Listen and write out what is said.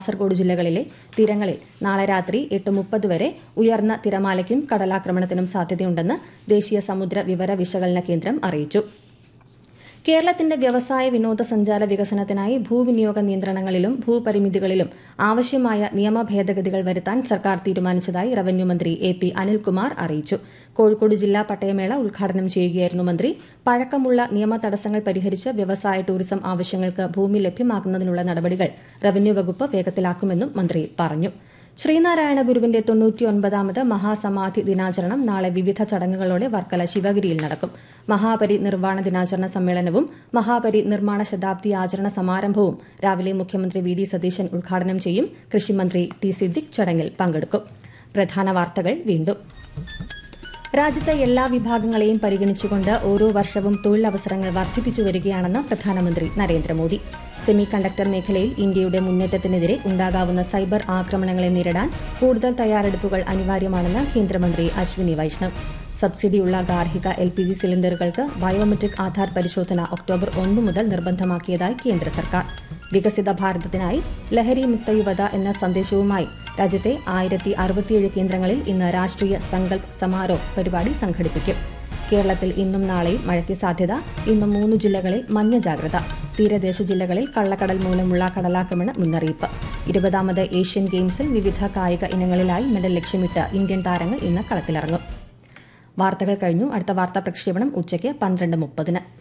കാസർഗോഡ് ജില്ലകളിലെ തീരങ്ങളിൽ നാളെ രാത്രി എട്ട് മുപ്പത് വരെ ഉയർന്ന തിരമാലയ്ക്കും കടലാക്രമണത്തിനും സാധ്യതയുണ്ടെന്ന് ദേശീയ സമുദ്ര വിവര വിശകലന കേന്ദ്രം അറിയിച്ചു കേരളത്തിന്റെ വ്യവസായ വിനോദസഞ്ചാര വികസനത്തിനായി ഭൂവിനിയോഗ നിയന്ത്രണങ്ങളിലും ഭൂപരിമിതികളിലും ആവശ്യമായ നിയമ ഭേദഗതികൾ വരുത്താൻ സർക്കാർ തീരുമാനിച്ചതായി റവന്യൂ മന്ത്രി എ പി അനിൽകുമാർ അറിയിച്ചു കോഴിക്കോട് ജില്ലാ പട്ടയമേള ഉദ്ഘാടനം ചെയ്യുകയായിരുന്നു മന്ത്രി പഴക്കമുള്ള നിയമ തടസ്സങ്ങൾ പരിഹരിച്ച് വ്യവസായ ടൂറിസം ആവശ്യങ്ങൾക്ക് ഭൂമി ലഭ്യമാക്കുന്നതിനുള്ള നടപടികൾ റവന്യൂ വകുപ്പ് വേഗത്തിലാക്കുമെന്നും മന്ത്രി പറഞ്ഞു ശ്രീനാരായണ ഗുരുവിന്റെ തൊണ്ണൂറ്റിയൊൻപതാമത് മഹാസമാധി ദിനാചരണം നാളെ വിവിധ ചടങ്ങുകളോടെ വർക്കല ശിവഗിരിയിൽ നടക്കും മഹാപരി നിർവ്വാണ ദിനാചരണ സമ്മേളനവും മഹാപരി നിർമ്മാണ ശതാബ്ദി ആചരണ സമാരംഭവും രാവിലെ മുഖ്യമന്ത്രി വി ഡി സതീശൻ ഉദ്ഘാടനം ചെയ്യും കൃഷിമന്ത്രി ടി സിദ്ദിഖ് ചടങ്ങിൽ പങ്കെടുക്കും പ്രധാന വാർത്തകൾ വീണ്ടും രാജ്യത്തെ എല്ലാ വിഭാഗങ്ങളെയും പരിഗണിച്ചുകൊണ്ട് ഓരോ വർഷവും തൊഴിലവസരങ്ങൾ വർദ്ധിപ്പിച്ചു വരികയാണെന്ന് പ്രധാനമന്ത്രി നരേന്ദ്രമോദി സെമി കണ്ടക്ടർ മേഖലയിൽ ഇന്ത്യയുടെ മുന്നേറ്റത്തിനെതിരെ ഉണ്ടാകാവുന്ന സൈബർ ആക്രമണങ്ങളെ നേരിടാൻ കൂടുതൽ തയ്യാറെടുപ്പുകൾ അനിവാര്യമാണെന്ന് കേന്ദ്രമന്ത്രി അശ്വിനി വൈഷ്ണവ് സബ്സിഡിയുള്ള ഗാർഹിക എൽ പി ജി സിലിണ്ടറുകൾക്ക് ബയോമെട്രിക് ആധാർ പരിശോധന ഒക്ടോബർ ഒന്ന് മുതൽ നിർബന്ധമാക്കിയതായി കേന്ദ്ര സർക്കാർ വികസിത ഭാരതത്തിനായി ലഹരി മുക്ത യുവത എന്ന സന്ദേശവുമായി രാജ്യത്തെ ആയിരത്തി അറുപത്തിയേഴ് കേന്ദ്രങ്ങളിൽ ഇന്ന് രാഷ്ട്രീയ സങ്കൽപ് സമാരോഹ് പരിപാടി സംഘടിപ്പിക്കും കേരളത്തിൽ ഇന്നും നാളെയും മഴയ്ക്ക് സാധ്യത ഇന്ന് മൂന്ന് ജില്ലകളിൽ മഞ്ഞ ജാഗ്രത തീരദേശ ജില്ലകളിൽ കള്ളക്കടൽ മൂലമുള്ള കടലാക്രമണ മുന്നറിയിപ്പ് ഇരുപതാമത് ഏഷ്യൻ ഗെയിംസിൽ വിവിധ കായിക ഇനങ്ങളിലായി മെഡൽ ലക്ഷ്യമിട്ട് ഇന്ത്യൻ താരങ്ങൾ ഇന്ന് കളത്തിലിറങ്ങും വാർത്തകൾ കഴിഞ്ഞു അടുത്ത വാർത്താ പ്രക്ഷേപണം ഉച്ചയ്ക്ക് പന്ത്രണ്ട് മുപ്പതിന്